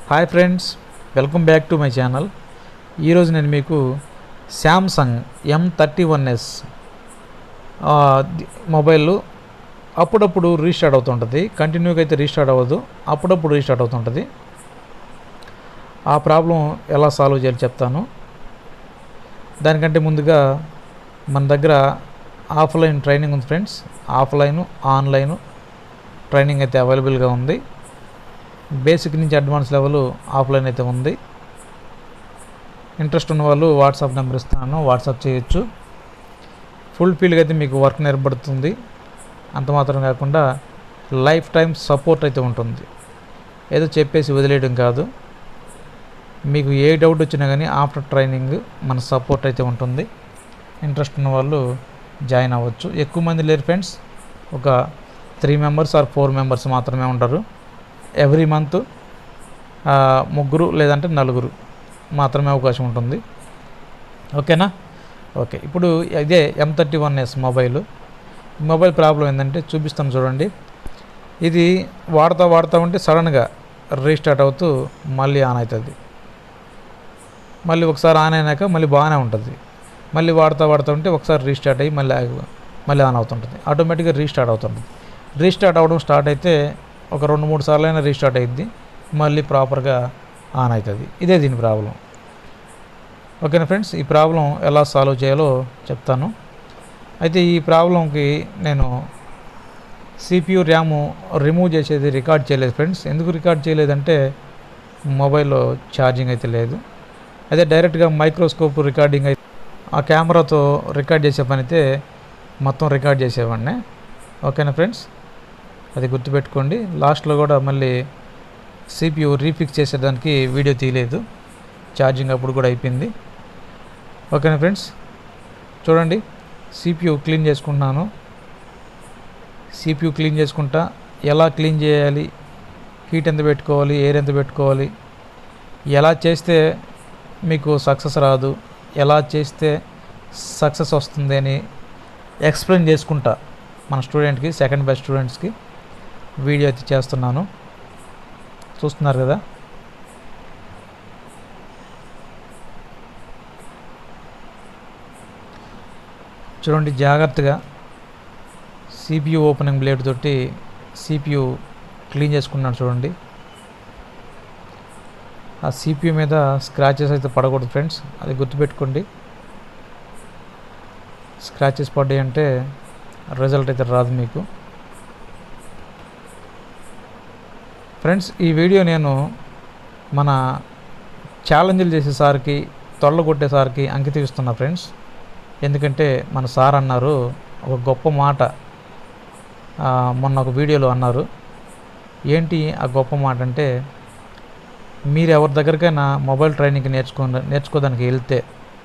Hi friends welcome back to my channel ఈరోజు నేను మీకు Samsung M thirty one S mobile అప్పుడప్పుడు restart అవుతుంటుంది కంటిన్యూగా అయితే రీస్టార్ట్ అవ్వదు అప్పుడప్పుడు రీస్టార్ట్ అవుతుంటుంది ఆ ప్రాబ్లం ఎలా సాల్వ్ చేయాలో చెప్తాను దానికంటే ముందుగా మన దగ్గర ఆఫ్లైన్ ట్రైనింగ్ ఉంది ఫ్రెండ్స్ ఆఫ్లైన్ ఆన్లైన్ ట్రైనింగ్ అయితే అవైలబుల్గా ఉంది బేసిక్ నుంచి అడ్వాన్స్ లెవెల్ ఆఫ్లైన్ అయితే ఉంది ఇంట్రెస్ట్ ఉన్న వాళ్ళు వాట్సాప్ నెంబర్ ఇస్తాను వాట్సాప్ చేయొచ్చు ఫుల్ ఫీల్డ్గా అయితే మీకు వర్క్ నేర్పడుతుంది అంత మాత్రం కాకుండా లైఫ్ టైం సపోర్ట్ అయితే ఉంటుంది ఏదో చెప్పేసి వదిలేయడం కాదు మీకు ఏ డౌట్ వచ్చినా కానీ ఆఫ్టర్ ట్రైనింగ్ మన సపోర్ట్ అయితే ఉంటుంది ఇంట్రెస్ట్ ఉన్న వాళ్ళు జాయిన్ అవ్వచ్చు ఎక్కువ మంది లేరు ఫ్రెండ్స్ ఒక three members or four members మాత్రమే ఉంటారు ఎవ్రీ మంత్ ముగ్గురు లేదంటే నలుగురు మాత్రమే అవకాశం ఉంటుంది ఓకేనా ఓకే ఇప్పుడు ఇదే M thirty one S mobile mobile problem ఏంటంటే చూపిస్తాను చూడండి ఇది వాడుతూ వాడుతూ ఉంటే సడన్గా రీస్టార్ట్ అవుతూ మళ్ళీ ఆన్ అవుతుంది మళ్ళీ ఒకసారి ఆన్ అయినాక మళ్ళీ బాగానే ఉంటుంది మళ్ళీ వాడుతూ వాడుతూ ఉంటే ఒకసారి రీస్టార్ట్ అయ్యి మళ్ళీ ఆగి- మళ్ళీ ఆన్ అవుతుంటుంది ఆటోమేటిక్గా రీస్టార్ట్ అవుతుంటుంది రీస్టార్ట్ అవ్వడం స్టార్ట్ అయితే ఒక రెండు మూడు సార్లు అయినా రీస్టార్ట్ అయ్యిద్ది మళ్ళీ ప్రాపర్గా ఆన్ అవుతుంది ఇదే దీని ప్రాబ్లం ఓకేనా ఫ్రెండ్స్ ఈ ప్రాబ్లం ఎలా సాల్వ్ చేయాలో చెప్తాను అయితే ఈ ప్రాబ్లంకి నేను సిపియు ర్యాము రిమూవ్ చేసేది రికార్డ్ చేయలేదు ఫ్రెండ్స్ ఎందుకు రికార్డ్ చేయలేదంటే మొబైల్లో ఛార్జింగ్ అయితే లేదు అదే డైరెక్ట్గా మైక్రోస్కోప్ రికార్డింగ్ అయితే ఆ కెమెరాతో రికార్డ్ చేసే పని అయితే మొత్తం రికార్డ్ చేసేవాడిని ఓకేనా ఫ్రెండ్స్ అది గుర్తుపెట్టుకోండి లాస్ట్లో కూడా మళ్ళీ సిపియు రీఫిక్స్ చేసేదానికి వీడియో తీయలేదు ఛార్జింగ్ అప్పుడు కూడా అయిపోయింది ఓకేనా ఫ్రెండ్స్ చూడండి సిపియు క్లీన్ చేసుకుంటున్నాను సిపియు క్లీన్ చేసుకుంటా ఎలా క్లీన్ చేయాలి హీట్ ఎంత పెట్టుకోవాలి ఎయిర్ ఎంత పెట్టుకోవాలి ఎలా చేస్తే మీకు సక్సెస్ రాదు ఎలా చేస్తే సక్సెస్ వస్తుంది అని ఎక్స్ప్లెయిన్ చేసుకుంటా మన స్టూడెంట్కి సెకండ్ బెస్ట్ స్టూడెంట్స్కి వీడియో అయితే చేస్తున్నాను చూస్తున్నారు కదా చూడండి జాగ్రత్తగా సిపియు ఓపెనింగ్ బ్లేడ్ తోటి సిపియు క్లీన్ చేసుకున్నాను చూడండి ఆ సిపియు మీద స్క్రాచెస్ అయితే పడకూడదు ఫ్రెండ్స్ అది గుర్తుపెట్టుకోండి స్క్రాచెస్ పడ్డాయి అంటే రిజల్ట్ అయితే రాదు మీకు ఫ్రెండ్స్ ఈ వీడియో నేను మన ఛాలెంజ్లు చేసే సార్కి తొల్ల కొట్టే సార్కి అంకితం ఇస్తున్నా ఫ్రెండ్స్ ఎందుకంటే మన సార్ అన్నారు ఒక గొప్ప మాట ఆ, మొన్న ఒక వీడియోలో అన్నారు ఏంటి ఆ గొప్ప మాట అంటే మీరు ఎవరి దగ్గరికైనా మొబైల్ ట్రైనింగ్ నేర్చుకో నేర్చుకోవడానికి వెళ్తే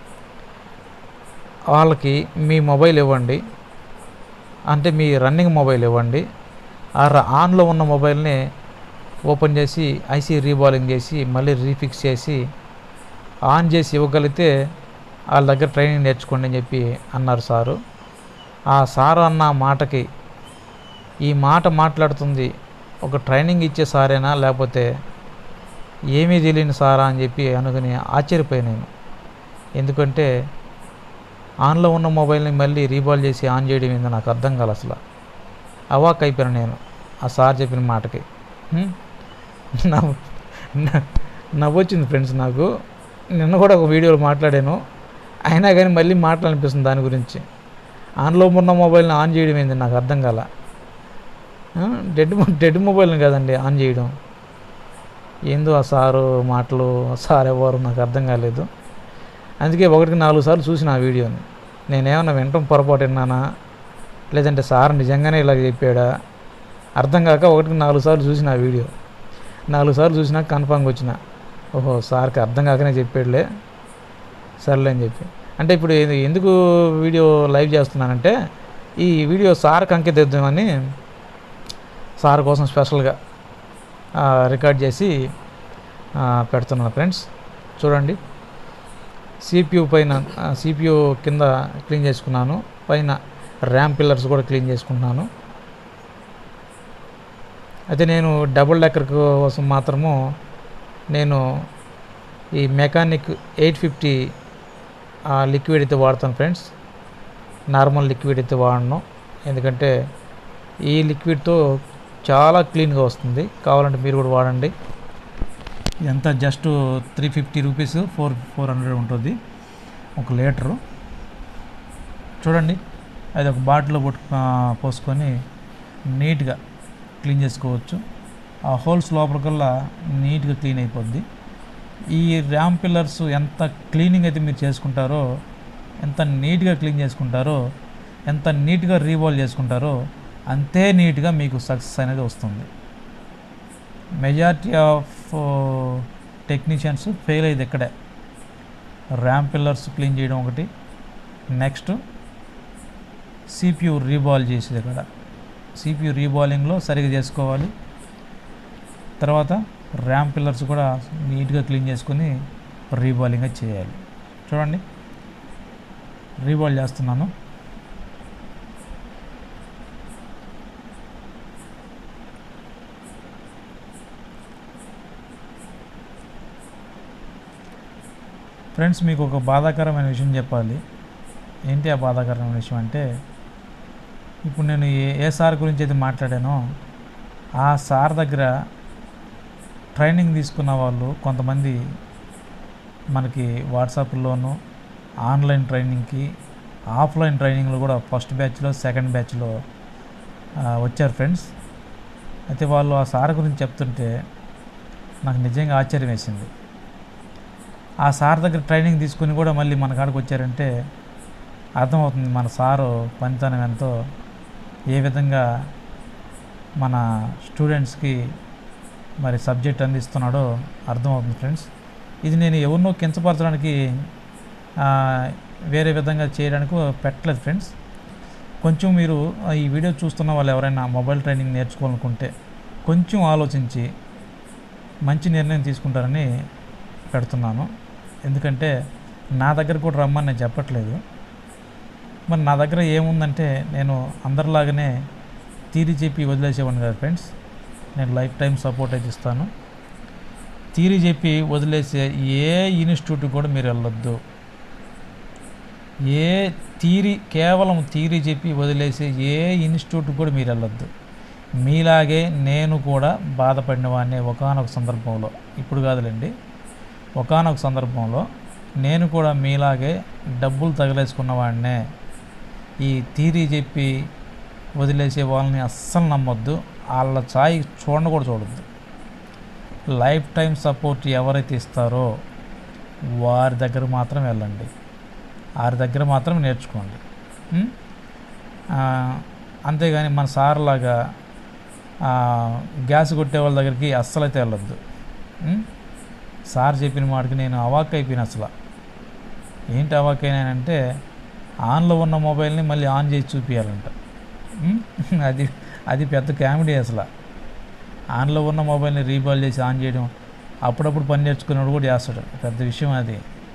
వాళ్ళకి మీ మొబైల్ ఇవ్వండి అంటే మీ రన్నింగ్ మొబైల్ ఇవ్వండి ఆ ర- ఆన్లో ఉన్న మొబైల్ని ఓపెన్ చేసి ఐసీ రీబాలింగ్ చేసి మళ్ళీ రీఫిక్స్ చేసి ఆన్ చేసి ఇవ్వగలిగితే వాళ్ళ దగ్గర ట్రైనింగ్ నేర్చుకోండి అని చెప్పి అన్నారు సారు ఆ సారు అన్న మాటకి ఈ మాట మాట్లాడుతుంది ఒక ట్రైనింగ్ ఇచ్చే సారేనా లేకపోతే ఏమీ తెలియని సారా అని చెప్పి అనుకుని ఆశ్చర్యపోయాను నేను ఎందుకంటే ఆన్లో ఉన్న మొబైల్ని మళ్ళీ రీబాల్ చేసి ఆన్ చేయడం ఏందో నాకు అర్థం కాదు అసలు అవాక్ అయిపోయాను నేను ఆ సార్ చెప్పిన మాటకి హ్మ్? నవ్వు న- నవ్వొచ్చింది ఫ్రెండ్స్ నాకు నిన్న కూడా ఒక వీడియోలో మాట్లాడాను అయినా కానీ మళ్ళీ మాట్లాడనిపిస్తుంది దాని గురించి ఆన్లో ఉన్న మొబైల్ని ఆన్ చేయడం ఏంది నాకు అర్థం కాల ఆ, డెడ్ మొ- డెడ్ మొబైల్ని కదండి ఆన్ చేయడం ఏందో ఆ సారు మాటలు ఆ సార్ ఎవరు నాకు అర్థం కాలేదు అందుకే ఒకటికి నాలుగు సార్లు చూసిన ఆ వీడియోని నేనేమన్నా వినటం పొరపాటు విన్నానా లేదంటే సార్ నిజంగానే ఇలా చెప్పాడా అర్థం కాక ఒకటికి నాలుగు సార్లు చూసిన ఆ వీడియో నాలుగు సార్లు చూసినా కన్ఫామ్గా వచ్చిన ఓహో సార్కి అర్థం కాకనే చెప్పాడులే సర్లే అని చెప్పి అంటే ఇప్పుడు ఇది ఎందుకు వీడియో లైవ్ చేస్తున్నానంటే ఈ వీడియో సార్కి అంకితం ఇద్దామని సార్ కోసం స్పెషల్గా ఆ, రికార్డ్ చేసి ఆ, పెడుతున్నాను ఫ్రెండ్స్ చూడండి సిపియు పైన సిపియు కింద క్లీన్ చేసుకున్నాను పైన ర్యామ్ పిల్లర్స్ కూడా క్లీన్ చేసుకుంటున్నాను అయితే నేను డబుల్ డెక్కర్ కోసం మాత్రము నేను ఈ మెకానిక్ ఎయిట్ ఫిఫ్టీ లిక్విడ్ అయితే వాడతాను ఫ్రెండ్స్ నార్మల్ లిక్విడ్ అయితే వాడను ఎందుకంటే ఈ లిక్విడ్తో చాలా క్లీన్గా వస్తుంది కావాలంటే మీరు కూడా వాడండి ఇదంతా just three fifty rupees four four hundred ఉంటుంది ఒక లీటరు చూడండి అది ఒక బాటిల్లో పట్టు పోసుకొని నీట్గా క్లీన్ చేసుకోవచ్చు ఆ హోల్స్ లోపలికల్లా నీట్గా క్లీన్ అయిపోద్ది ఈ ర్యామ్ పిల్లర్స్ ఎంత క్లీనింగ్ అయితే మీరు చేసుకుంటారో ఎంత నీట్గా క్లీన్ చేసుకుంటారో ఎంత నీట్గా రీవాల్వ్ చేసుకుంటారో అంతే నీట్గా మీకు సక్సెస్ అనేది వస్తుంది మెజారిటీ ఆఫ్ టెక్నీషియన్స్ ఫెయిల్ అయ్యేది ఇక్కడే ర్యామ్ పిల్లర్స్ క్లీన్ చేయడం ఒకటి నెక్స్ట్ సిపియు రీబాల్ చేసేది ఇక్కడ సిపియు రీబాలింగ్లో సరిగా చేసుకోవాలి తర్వాత ర్యామ్ పిల్లర్స్ కూడా నీట్గా క్లీన్ చేసుకొని రీబాలింగ్ చేయాలి చూడండి రీబాల్ చేస్తున్నాను ఫ్రెండ్స్ మీకు ఒక బాధాకరమైన విషయం చెప్పాలి ఏంటి ఆ బాధాకరమైన విషయం అంటే ఇప్పుడు నేను ఏ ఏ సార్ గురించి అయితే మాట్లాడానో ఆ సార్ దగ్గర ట్రైనింగ్ తీసుకున్న వాళ్ళు కొంతమంది మనకి వాట్సాప్లోను ఆన్లైన్ ట్రైనింగ్కి ఆఫ్లైన్ ట్రైనింగ్లో కూడా ఫస్ట్ బ్యాచ్లో సెకండ్ బ్యాచ్లో ఆ, వచ్చారు ఫ్రెండ్స్ అయితే వాళ్ళు ఆ సార్ గురించి చెప్తుంటే నాకు నిజంగా ఆశ్చర్యం వేసింది ఆ సార్ దగ్గర ట్రైనింగ్ తీసుకుని కూడా మళ్ళీ మన కాడికి వచ్చారంటే అర్థమవుతుంది మన సారు పనితనం ఎంతో ఏ విధంగా మన స్టూడెంట్స్కి మరి సబ్జెక్ట్ అందిస్తున్నాడో అర్థమవుతుంది ఫ్రెండ్స్ ఇది నేను ఎవరినో కించపరచడానికి ఆ, వేరే విధంగా చేయడానికి పెట్టలేదు ఫ్రెండ్స్ కొంచెం మీరు ఆ, ఈ వీడియో చూస్తున్న వాళ్ళు ఎవరైనా మొబైల్ ట్రైనింగ్ నేర్చుకోవాలనుకుంటే కొంచెం ఆలోచించి మంచి నిర్ణయం తీసుకుంటారని పెడుతున్నాను ఎందుకంటే నా దగ్గర కూడా రమ్మని నేను చెప్పట్లేదు మరి నా దగ్గర ఏముందంటే నేను అందరిలాగానే తీరి చెప్పి వదిలేసేవాడిని కదా ఫ్రెండ్స్ నేను లైఫ్ టైం సపోర్ట్ అయితే ఇస్తాను తీరి చెప్పి వదిలేసే ఏ ఇన్స్టిట్యూట్కి కూడా మీరు వెళ్ళొద్దు ఏ తీరి కేవలం తీరి చెప్పి వదిలేసే ఏ ఇన్స్టిట్యూట్కి కూడా మీరు వెళ్ళొద్దు మీలాగే నేను కూడా బాధపడిన వాడిని ఒకనొక సందర్భంలో ఇప్పుడు కాదులేండి ఒకనొక సందర్భంలో నేను కూడా మీలాగే డబ్బులు తగిలేసుకున్న వాడినే ఈ తీరి చెప్పి వదిలేసే వాళ్ళని అస్సలు నమ్మొద్దు వాళ్ళ ఛాయ్ చూడండి కూడా చూడొద్దు లైఫ్ టైం సపోర్ట్ ఎవరైతే ఇస్తారో వారి దగ్గర మాత్రం వెళ్ళండి వారి దగ్గర మాత్రం నేర్చుకోండి ఉం? ఆ, అంతేగాని మన సార్లాగా ఆ, గ్యాస్ కొట్టే వాళ్ళ దగ్గరికి అస్సలు అయితే వెళ్ళొద్దు ఉం? సార్ చెప్పిన మాటకి నేను అవాక్ అయిపోయిన అసలు ఏంటి అవాక్ అయినానంటే ఆన్లో ఉన్న మొబైల్ని మళ్ళీ ఆన్ చేసి చూపించాలంట ఉం? అది అది పెద్ద కామెడీ అసలు ఆన్లో ఉన్న మొబైల్ని రీబాల్ చేసి ఆన్ చేయడం అప్పుడప్పుడు పని నేర్చుకున్నాడు కూడా చేస్తాడు పెద్ద విషయం అది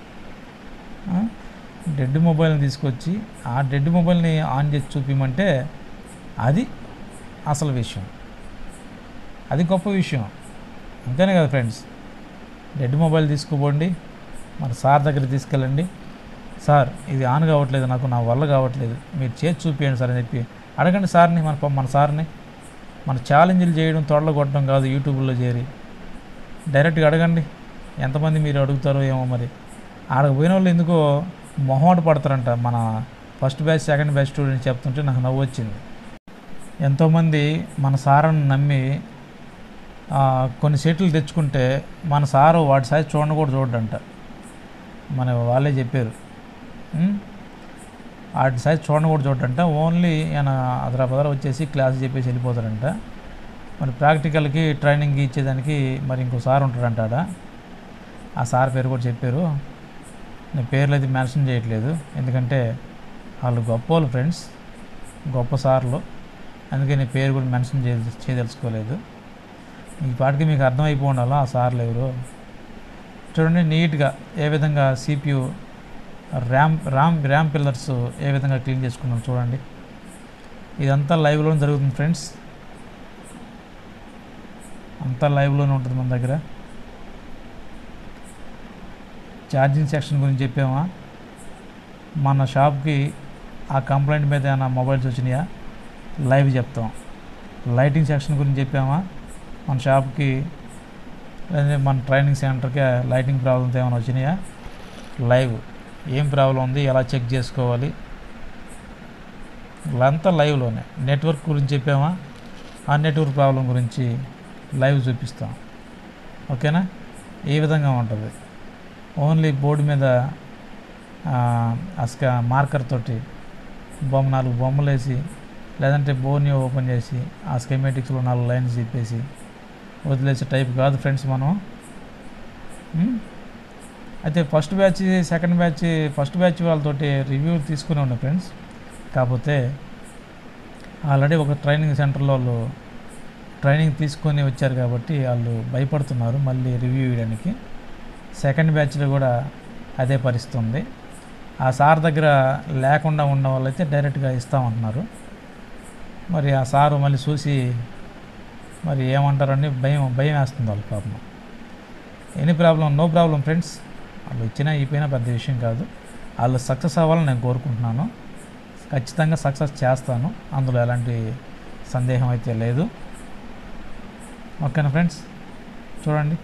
ఆ? డెడ్ మొబైల్ని తీసుకొచ్చి ఆ డెడ్ మొబైల్ని ఆన్ చేసి చూపించమంటే అది అసలు విషయం అది గొప్ప విషయం అంతేనే కదా ఫ్రెండ్స్ డెడ్ మొబైల్ తీసుకుపోండి మన సార్ దగ్గర తీసుకెళ్ళండి సార్ ఇది ఆన్ కావట్లేదు నాకు నా వల్ల కావట్లేదు మీరు చేసి చూపించండి సార్ అని చెప్పి అడగండి సార్ని మన ప- మన సార్ని మన ఛాలెంజ్లు చేయడం తొడలు కొట్టడం కాదు యూట్యూబ్లో చేరి డైరెక్ట్గా అడగండి ఎంతమంది మీరు అడుగుతారో ఏమో మరి ఆడకు పోయిన వాళ్ళు ఎందుకో మొహమాట పడతారంట మన first batch second batch student చెప్తుంటే నాకు నవ్వు వచ్చింది ఎంతోమంది మన సార్ని నమ్మి ఆ, కొన్ని సీట్లు తెచ్చుకుంటే మన సారు వాటి సైజ్ చూడండి కూడా చూడంట మన వాళ్ళే చెప్పారు ఉం? వాటి సైజ్ చూడండి కూడా చూడంట ఓన్లీ ఆయన అదరాపదర వచ్చేసి క్లాస్ చెప్పేసి వెళ్ళిపోతారంట మరి ప్రాక్టికల్కి ట్రైనింగ్ ఇచ్చేదానికి మరి ఇంకో సార్ ఉంటాడంట ఆడ ఆ సార్ పేరు కూడా చెప్పారు నేను పేర్లు అయితే మెన్షన్ చేయట్లేదు ఎందుకంటే వాళ్ళు గొప్ప వాళ్ళు ఫ్రెండ్స్ గొప్ప సార్లు అందుకే నేను పేరు కూడా మెన్షన్ చేయ చేయదలుచుకోలేదు ఈ పాటికి మీకు అర్థమైపో ఉండాలా ఆ సార్లు ఎవరు చూడండి నీట్గా ఏ విధంగా CPU RAM RAM RAM pillars ఏ విధంగా క్లీన్ చేసుకున్నాం చూడండి ఇదంతా లైవ్లోనే జరుగుతుంది ఫ్రెండ్స్ అంతా లైవ్లోనే ఉంటుంది మన దగ్గర ఛార్జింగ్ సెక్షన్ గురించి చెప్పామా మన షాప్కి ఆ కంప్లైంట్ మీద ఏమైనా మొబైల్స్ వచ్చినాయా లైవ్ చెప్తాం లైటింగ్ సెక్షన్ గురించి చెప్పామా మన షాప్కి లేదా మన ట్రైనింగ్ సెంటర్కి లైటింగ్ ప్రాబ్లమ్స్ ఏమైనా వచ్చినాయా లైవ్ ఏం ప్రాబ్లం ఉంది ఎలా చెక్ చేసుకోవాలి అంతా లైవ్లోనే నెట్వర్క్ గురించి చెప్పామా ఆ నెట్వర్క్ ప్రాబ్లం గురించి లైవ్ చూపిస్తాం ఓకేనా ఈ విధంగా ఉంటుంది ఓన్లీ బోర్డు మీద అస్క మార్కర్ తోటి బొమ్మ నాలుగు బొమ్మలు వేసి లేదంటే బోర్ని ఓపెన్ చేసి ఆ స్కెమేటిక్స్లో నాలుగు లైన్స్ చెప్పేసి వదిలేసే టైప్ కాదు ఫ్రెండ్స్ మనం ఉం? అయితే first batch second batch first batch వాళ్ళతోటి రివ్యూ తీసుకుని ఉన్నా ఫ్రెండ్స్ కాకపోతే ఆల్రెడీ ఒక ట్రైనింగ్ సెంటర్లో వాళ్ళు ట్రైనింగ్ తీసుకొని వచ్చారు కాబట్టి వాళ్ళు భయపడుతున్నారు మళ్ళీ రివ్యూ ఇవ్వడానికి సెకండ్ బ్యాచ్లో కూడా అదే పరిస్థితి ఉంది ఆ సార్ దగ్గర లేకుండా ఉన్న వాళ్ళైతే డైరెక్ట్గా ఇస్తామంటున్నారు మరి ఆ సారు మళ్ళీ చూసి మరి ఏమంటారని భయం భయం వేస్తుంది వాళ్ళ పాపం any problem no problem friends వాళ్ళు ఇచ్చినా ఇపోయినా పెద్ద విషయం కాదు వాళ్ళు సక్సెస్ అవ్వాలని నేను కోరుకుంటున్నాను ఖచ్చితంగా సక్సెస్ చేస్తాను అందులో ఎలాంటి సందేహం అయితే లేదు ఓకేనా ఫ్రెండ్స్ చూడండి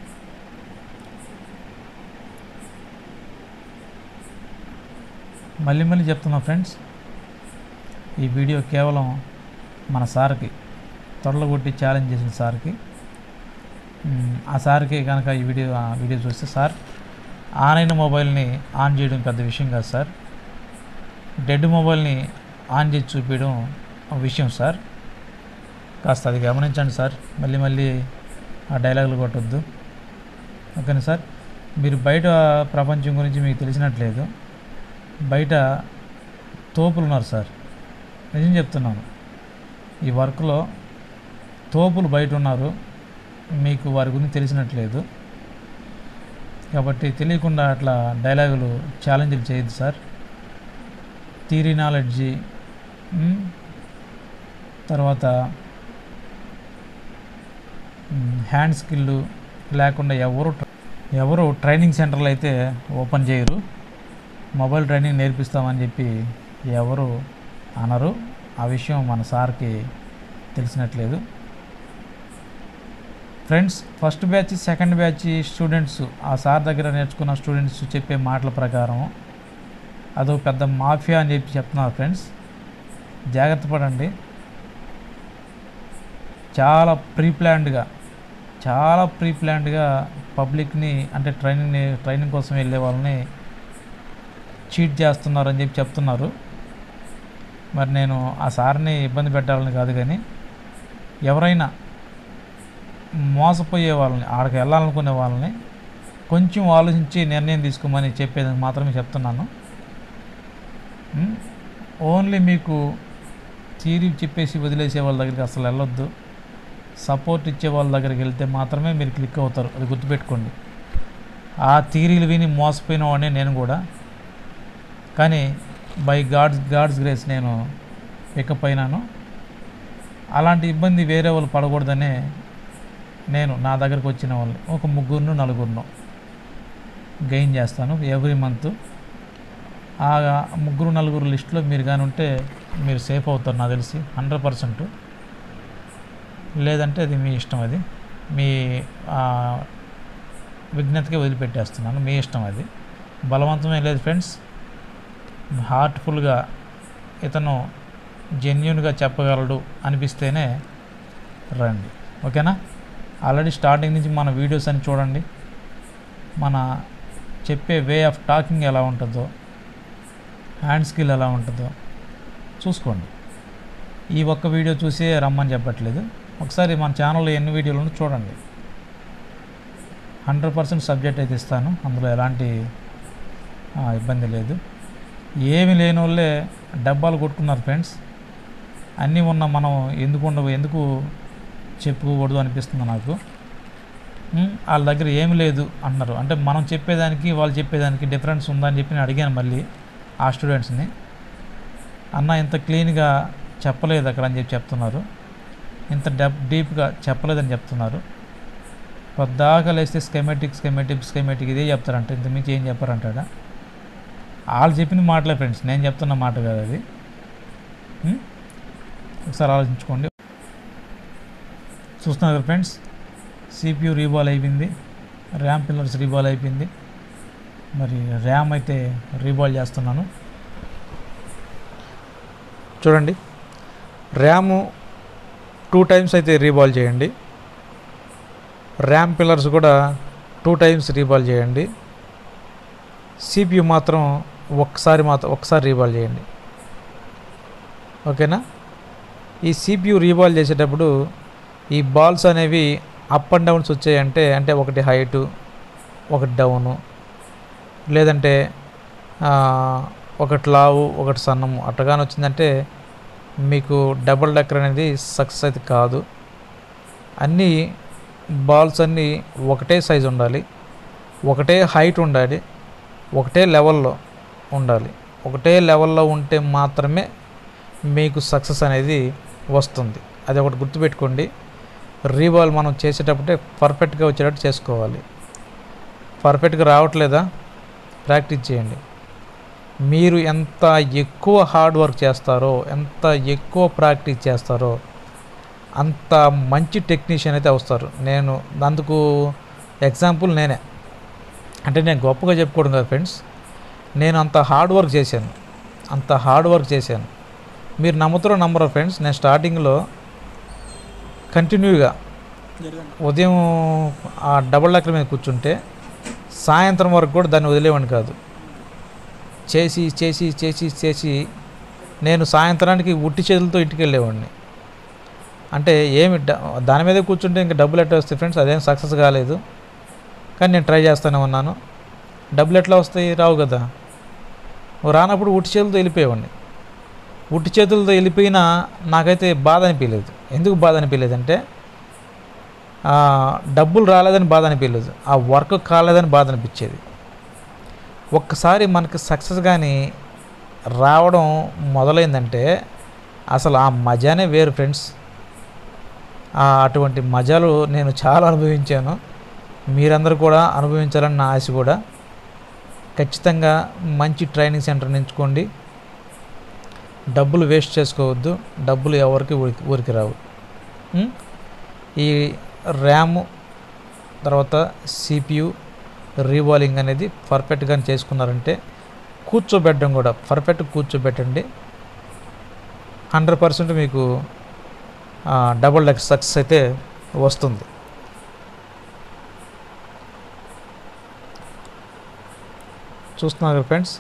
మళ్ళీ మళ్ళీ చెప్తున్నా ఫ్రెండ్స్ ఈ వీడియో కేవలం మన సార్కి తొడలగొట్టి ఛాలెంజ్ చేసిన సార్కి మ్, ఆ సార్కి కనుక ఈ వీడియో ఆ వీడియో చూస్తే సార్ ఆన్ అయిన మొబైల్ని ఆన్ చేయడం పెద్ద విషయం కాదు సార్ డెడ్ మొబైల్ని ఆన్ చేసి చూపించడం ఒక విషయం సార్ కాస్త అది గమనించండి సార్ మళ్ళీ మళ్ళీ ఆ డైలాగులు కొట్టొద్దు ఓకేనా సార్ మీరు బయట ప్రపంచం గురించి మీకు తెలిసినట్లేదు బయట తోపులు ఉన్నారు సార్ నిజం చెప్తున్నాను ఈ వర్క్లో తోపులు బయట ఉన్నారు మీకు వారి గురించి తెలిసినట్లేదు కాబట్టి తెలియకుండా అట్లా డైలాగులు ఛాలెంజ్లు చేయొద్దు సార్ థీరీ నాలెడ్జి మ్, తర్వాత హ్యాండ్ స్కిల్ లేకుండా ఎవరు ట్ర- ఎవరు ట్రైనింగ్ సెంటర్లు అయితే ఓపెన్ చేయరు మొబైల్ ట్రైనింగ్ నేర్పిస్తామని చెప్పి ఎవరు అనరు ఆ విషయం మన సార్కి తెలిసినట్లేదు friends first batch second batch students ఆ సార్ దగ్గర నేర్చుకున్న స్టూడెంట్స్ చెప్పే మాటల ప్రకారం అదో పెద్ద మాఫియా అని చెప్పి చెప్తున్నారు ఫ్రెండ్స్ జాగ్రత్త పడండి చాలా ప్రీ ప్లాన్డ్గా చాలా ప్రీ ప్లాన్డ్గా పబ్లిక్ని అంటే ట్రైనింగ్ ట్రైనింగ్ కోసం వెళ్ళే వాళ్ళని చీట్ చేస్తున్నారు అని చెప్పి చెప్తున్నారు మరి నేను ఆ సార్ని ఇబ్బంది పెట్టాలని కాదు కానీ ఎవరైనా మోసపోయే వాళ్ళని ఆడకి వెళ్ళాలనుకునే వాళ్ళని కొంచెం ఆలోచించి నిర్ణయం తీసుకోమని చెప్పేది మాత్రమే చెప్తున్నాను ఉం? ఓన్లీ మీకు థీరీ చెప్పేసి వదిలేసే వాళ్ళ దగ్గరికి అసలు వెళ్ళొద్దు సపోర్ట్ ఇచ్చే వాళ్ళ దగ్గరికి వెళ్తే మాత్రమే మీరు క్లిక్ అవుతారు అది గుర్తుపెట్టుకోండి ఆ థీరీలు విని మోసపోయిన వాడిని నేను కూడా కానీ బై గాడ్స్ గాడ్స్ గ్రేస్ నేను పికప్ అయినాను అలాంటి ఇబ్బంది వేరే వాళ్ళు పడకూడదనే నేను నా దగ్గరకు వచ్చిన వాళ్ళు ఒక ముగ్గురును నలుగురును గెయిన్ చేస్తాను ఎవ్రీ మంత్ ఆ ముగ్గురు నలుగురు లిస్టులో మీరు కానీ ఉంటే మీరు సేఫ్ అవుతారు నాకు తెలిసి హండ్రెడ్ పర్సెంట్ లేదంటే అది మీ ఇష్టం అది మీ ఆ, విజ్ఞతకి వదిలిపెట్టేస్తున్నాను మీ ఇష్టం అది బలవంతమే లేదు ఫ్రెండ్స్ హార్ట్ఫుల్గా ఇతను జెన్యున్గా చెప్పగలడు అనిపిస్తేనే రండి ఓకేనా ఆల్రెడీ స్టార్టింగ్ నుంచి మన వీడియోస్ అని చూడండి మన చెప్పే వే ఆఫ్ టాకింగ్ ఎలా ఉంటుందో హ్యాండ్ స్కిల్ ఎలా ఉంటుందో చూసుకోండి ఈ ఒక్క వీడియో చూసే రమ్మని చెప్పట్లేదు ఒకసారి మన ఛానల్లో ఎన్ని వీడియోలు ఉందో చూడండి హండ్రెడ్ పర్సెంట్ సబ్జెక్ట్ అయితే ఇస్తాను అందులో ఎలాంటి ఆ, ఇబ్బంది లేదు ఏమి లేని వాళ్ళే డబ్బాలు కొట్టుకున్నారు ఫ్రెండ్స్ అన్నీ ఉన్న మనం ఎందుకు ఉండవు ఎందుకు చెప్పుకోకూడదు అనిపిస్తుంది నాకు ఉమ్, వాళ్ళ దగ్గర ఏమి లేదు అన్నారు అంటే మనం చెప్పేదానికి వాళ్ళు చెప్పేదానికి డిఫరెన్స్ ఉందని చెప్పి నేను అడిగాను మళ్ళీ ఆ స్టూడెంట్స్ని అన్న ఇంత క్లీన్గా చెప్పలేదు అక్కడ అని చెప్పి చెప్తున్నారు ఇంత డెప్ డీప్గా చెప్పలేదని చెప్తున్నారు పొద్దాక లేస్తే స్కెమెటిక్ స్కెమెటిక్ స్కెమెటిక్ ఇదే చెప్తారంట ఇంత మించి ఏం చెప్పారంటాడా వాళ్ళు చెప్పిన మాటలే ఫ్రెండ్స్ నేను చెప్తున్న మాట కాదు అది ఉం? ఒకసారి ఆలోచించుకోండి చూస్తున్నారు కదా ఫ్రెండ్స్ సిపియు రీబాల్ అయిపోయింది ర్యామ్ పిల్లర్స్ రీబాల్ అయిపోయింది మరి ర్యామ్ అయితే రీబాల్ చేస్తున్నాను చూడండి ర్యాము టూ టైమ్స్ అయితే రీబాల్ చేయండి ర్యామ్ పిల్లర్స్ కూడా టూ టైమ్స్ రీబాల్ చేయండి సిపియు మాత్రం ఒక్కసారి మాత్రం ఒకసారి రీబాల్ చేయండి ఓకేనా ఈ సిపియు రీబాల్ చేసేటప్పుడు ఈ బాల్స్ అనేవి అప్ అండ్ డౌన్స్ వచ్చాయంటే అంటే ఒకటి హైటు ఒకటి డౌను లేదంటే ఆ, ఒకటి లావు ఒకటి సన్నము అట్టగానే వచ్చిందంటే మీకు డబుల్ డెక్కర్ అనేది సక్సెస్ అయితే కాదు అన్నీ బాల్స్ అన్నీ ఒకటే సైజు ఉండాలి ఒకటే హైట్ ఉండాలి ఒకటే లెవెల్లో ఉండాలి ఒకటే లెవెల్లో ఉంటే మాత్రమే మీకు సక్సెస్ అనేది వస్తుంది అది ఒకటి గుర్తుపెట్టుకోండి రీబాల్ మనం చేసేటప్పుడే పర్ఫెక్ట్గా వచ్చేటట్టు చేసుకోవాలి పర్ఫెక్ట్గా రావట్లేదా ప్రాక్టీస్ చేయండి మీరు ఎంత ఎక్కువ హార్డ్ వర్క్ చేస్తారో ఎంత ఎక్కువ ప్రాక్టీస్ చేస్తారో అంత మంచి టెక్నీషియన్ అయితే వస్తారు నేను అందుకు ఎగ్జాంపుల్ నేనే అంటే నేను గొప్పగా చెప్పుకోవడం కాదు ఫ్రెండ్స్ నేను అంత హార్డ్ వర్క్ చేశాను అంత హార్డ్ వర్క్ చేశాను మీరు నమ్ముతారో నమ్మరో ఫ్రెండ్స్ నేను స్టార్టింగ్లో కంటిన్యూగా ఉదయం ఆ డబుల్ డెక్కర్ మీద కూర్చుంటే సాయంత్రం వరకు కూడా దాన్ని వదిలేవాడిని కాదు చేసి చేసి చేసి చేసి నేను సాయంత్రానికి ఉట్టి చేతులతో ఇంటికి వెళ్ళేవాడిని అంటే ఏమి డ- దాని మీద కూర్చుంటే ఇంకా డబ్బులు ఎట్లా వస్తాయి ఫ్రెండ్స్ అదేం సక్సెస్ కాలేదు కానీ నేను ట్రై చేస్తూనే ఉన్నాను డబ్బులు ఎట్లా వస్తాయి రావు కదా ఓ రానప్పుడు ఉట్టి చేతులతో వెళ్ళిపోయేవాడిని ఉట్టి చేతులతో వెళ్ళిపోయినా నాకైతే బాధ అనిపించలేదు ఎందుకు బాధ అనిపించలేదు అంటే ఆ, డబ్బులు రాలేదని బాధ అనిపించలేదు ఆ వర్క్ కాలేదని బాధ అనిపించేది ఒక్కసారి మనకి సక్సెస్ కానీ రావడం మొదలైందంటే అసలు ఆ మజానే వేరు ఫ్రెండ్స్ ఆ అటువంటి మజాలు నేను చాలా అనుభవించాను మీరందరూ కూడా అనుభవించాలని నా ఆశ కూడా ఖచ్చితంగా మంచి ట్రైనింగ్ సెంటర్ ఎంచుకోండి డబ్బులు వేస్ట్ చేసుకోవద్దు డబ్బులు ఎవరికి ఊరికి ఊరికి రావు ఉం? ఈ ర్యామ్ తర్వాత సిపియు రీవాలింగ్ అనేది పర్ఫెక్ట్గా చేసుకున్నారంటే కూర్చోబెట్టడం కూడా పర్ఫెక్ట్ కూర్చోబెట్టండి హండ్రెడ్ పర్సెంట్ మీకు డబుల్ డెక్ సక్సెస్ అయితే వస్తుంది చూస్తున్నారు కదా ఫ్రెండ్స్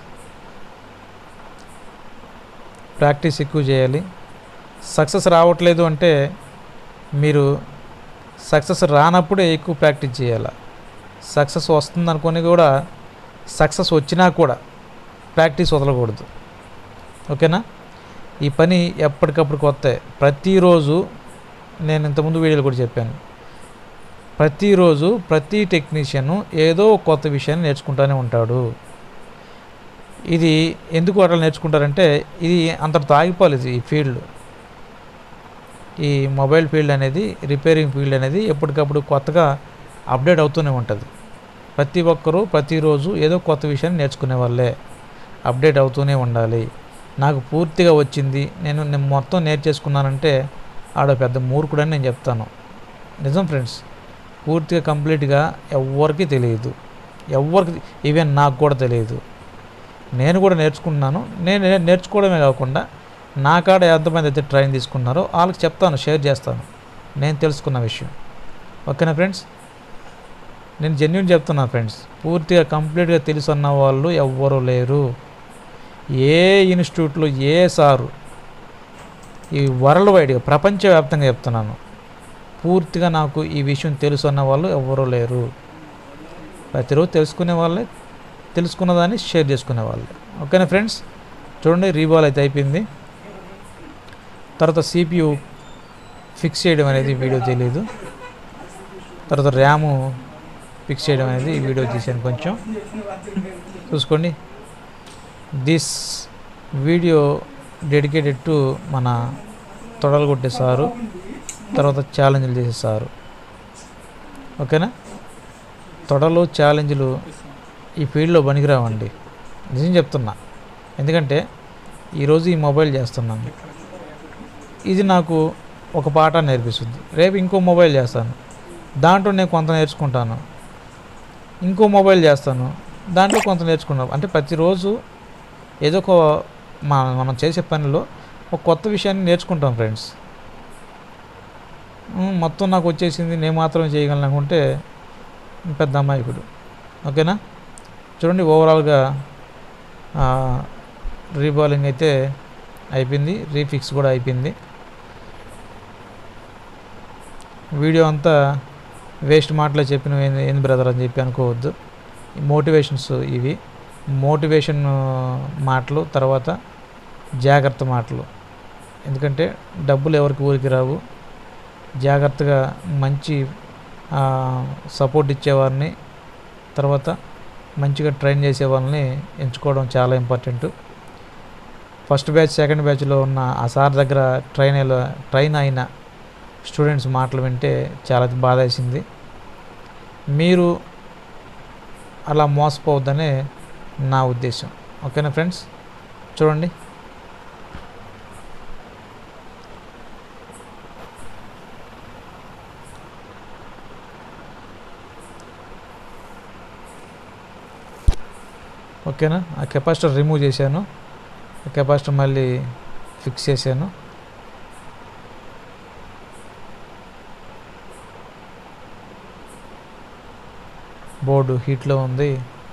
ప్రాక్టీస్ ఎక్కువ చేయాలి సక్సెస్ రావట్లేదు అంటే మీరు సక్సెస్ రానప్పుడే ఎక్కువ ప్రాక్టీస్ చేయాలి సక్సెస్ వస్తుంది అనుకొని కూడా సక్సెస్ వచ్చినా కూడా ప్రాక్టీస్ వదలకూడదు ఓకేనా ఈ పని ఎప్పటికప్పుడు కొత్త ప్రతిరోజు నేను ఇంతకుముందు వీడియోలు కూడా చెప్పాను ప్రతిరోజు ప్రతి టెక్నీషియన్ ఏదో ఒక కొత్త విషయాన్ని నేర్చుకుంటూనే ఉంటాడు ఇది ఎందుకు అట్లా నేర్చుకుంటారంటే ఇది అంతటితో ఆగిపోలేదు ఈ ఫీల్డ్ ఈ మొబైల్ ఫీల్డ్ అనేది రిపేరింగ్ ఫీల్డ్ అనేది ఎప్పటికప్పుడు కొత్తగా అప్డేట్ అవుతూనే ఉంటుంది ప్రతి ఒక్కరూ ప్రతిరోజు ఏదో కొత్త విషయాన్ని నేర్చుకునే వాళ్ళే అప్డేట్ అవుతూనే ఉండాలి నాకు పూర్తిగా వచ్చింది నేను నేను మొత్తం నేర్చేసుకున్నానంటే ఆడ పెద్ద మూర్ఖుడని నేను చెప్తాను నిజం ఫ్రెండ్స్ పూర్తిగా కంప్లీట్గా ఎవ్వరికి తెలియదు ఎవరికి ఈవెన్ నాకు కూడా తెలియదు నేను కూడా నేర్చుకున్నాను నేను నే- నేర్చుకోవడమే కాకుండా నా కాడ ఎంతమంది అయితే ట్రైన్ తీసుకున్నారో వాళ్ళకి చెప్తాను షేర్ చేస్తాను నేను తెలుసుకున్న విషయం ఓకేనా ఫ్రెండ్స్ నేను జెన్యున్ చెప్తున్నా ఫ్రెండ్స్ పూర్తిగా కంప్లీట్గా తెలుసున్న వాళ్ళు ఎవ్వరూ లేరు ఏ ఇన్స్టిట్యూట్లో ఏ సారు ఈ వరల్డ్ వైడ్గా ప్రపంచవ్యాప్తంగా చెప్తున్నాను పూర్తిగా నాకు ఈ విషయం తెలుసు అన్న వాళ్ళు ఎవ్వరూ లేరు ప్రతిరోజు తెలుసుకునే వాళ్ళే తెలుసుకున్న దాన్ని షేర్ చేసుకునే వాళ్ళే ఓకేనా ఫ్రెండ్స్ చూడండి రీబాల్ అయితే అయిపోయింది తర్వాత సిపియు ఫిక్స్ చేయడం అనేది వీడియో తెలియదు తర్వాత ర్యాము ఫిక్స్ చేయడం అనేది ఈ వీడియో తీసాను కొంచెం చూసుకోండి దిస్ వీడియో డెడికేటెడ్ టు మన తొడలు కొట్టే సారు తర్వాత ఛాలెంజ్లు చేసే సారు ఓకేనా తొడలు ఛాలెంజ్లు ఈ ఫీల్డ్లో పనికిరావండి నిజం చెప్తున్నా ఎందుకంటే ఈరోజు ఈ మొబైల్ చేస్తున్నాను ఇది నాకు ఒక పాట నేర్పిస్తుంది రేపు ఇంకో మొబైల్ చేస్తాను దాంట్లో నేను కొంత నేర్చుకుంటాను ఇంకో మొబైల్ చేస్తాను దాంట్లో కొంత నేర్చుకున్నాను అంటే ప్రతిరోజు ఏదో ఒక మా మనం చేసే పనిలో ఒక కొత్త విషయాన్ని నేర్చుకుంటాం ఫ్రెండ్స్ ఉమ్, మొత్తం నాకు వచ్చేసింది నేను మాత్రమే చేయగలను అనుకుంటే పెద్ద అమాయకుడు ఓకేనా చూడండి ఓవరాల్గా రీబాలింగ్ అయితే అయిపోయింది రీఫిక్స్ కూడా అయిపోయింది వీడియో అంతా వేస్ట్ మాటలే చెప్పిన ఏంది ఏంది బ్రదర్ అని చెప్పి అనుకోవద్దు మోటివేషన్స్ ఇవి మోటివేషన్ మాటలు తర్వాత జాగ్రత్త మాటలు ఎందుకంటే డబ్బులు ఎవరికి ఊరికి రావు జాగ్రత్తగా మంచి సపోర్ట్ ఇచ్చేవారిని తర్వాత మంచిగా ట్రైన్ చేసే వాళ్ళని ఎంచుకోవడం చాలా ఇంపార్టెంట్ ఫస్ట్ బ్యాచ్ సెకండ్ బ్యాచ్లో ఉన్న ఆ సార్ దగ్గర ట్రైన్ అయిన- ట్రైన్ అయిన స్టూడెంట్స్ మాటలు వింటే చాలా బాధ వేసింది మీరు అలా మోసపోవద్దనే నా ఉద్దేశం ఓకేనా ఫ్రెండ్స్ చూడండి ఓకేనా ఆ కెపాసిటర్ రిమూవ్ చేశాను ఆ కెపాసిటర్ మళ్ళీ ఫిక్స్ చేశాను బోర్డు హీట్లో ఉంది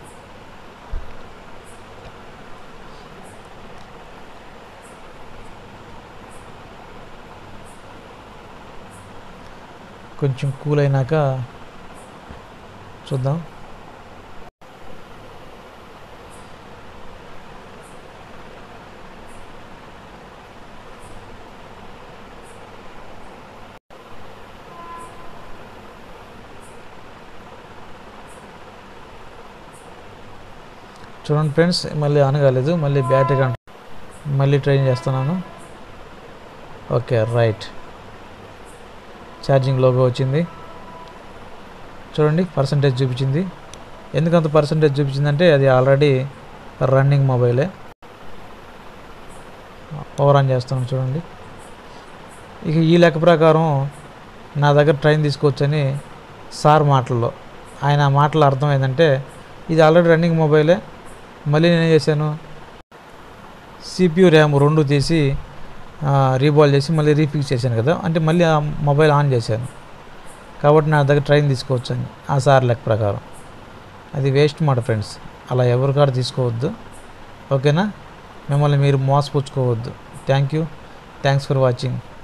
కొంచెం కూల్ అయినాక చూద్దాం చూడండి ఫ్రెండ్స్ మళ్ళీ ఆన్ కాలేదు మళ్ళీ బ్యాటరీ కంట మళ్ళీ ట్రైన్ చేస్తున్నాను ఓకే రైట్ ఛార్జింగ్ లోగో వచ్చింది చూడండి పర్సంటేజ్ చూపించింది ఎందుకంత పర్సంటేజ్ చూపించిందంటే అది ఆల్రెడీ రన్నింగ్ మొబైలే ఓవర్ ఆన్ చేస్తాను చూడండి ఇక ఈ లెక్క ప్రకారం నా దగ్గర ట్రైన్ తీసుకోవచ్చని సార్ మాటల్లో ఆయన మాటల అర్థం ఏంటంటే ఇది ఆల్రెడీ రన్నింగ్ మొబైలే మళ్ళీ నేనేం చేశాను సిపియు ర్యామ్ రెండు తీసి రీబాల్ చేసి మళ్ళీ రీఫిక్స్ చేశాను కదా అంటే మళ్ళీ ఆ మొబైల్ ఆన్ చేశాను కాబట్టి నా దగ్గర ట్రైన్ తీసుకోవచ్చు అని ఆ సార్ లెక్క ప్రకారం అది వేస్ట్ మాట ఫ్రెండ్స్ అలా ఎవరి కాడ తీసుకోవద్దు ఓకేనా మిమ్మల్ని మీరు మోసపుచ్చుకోవద్దు thank you thanks for watching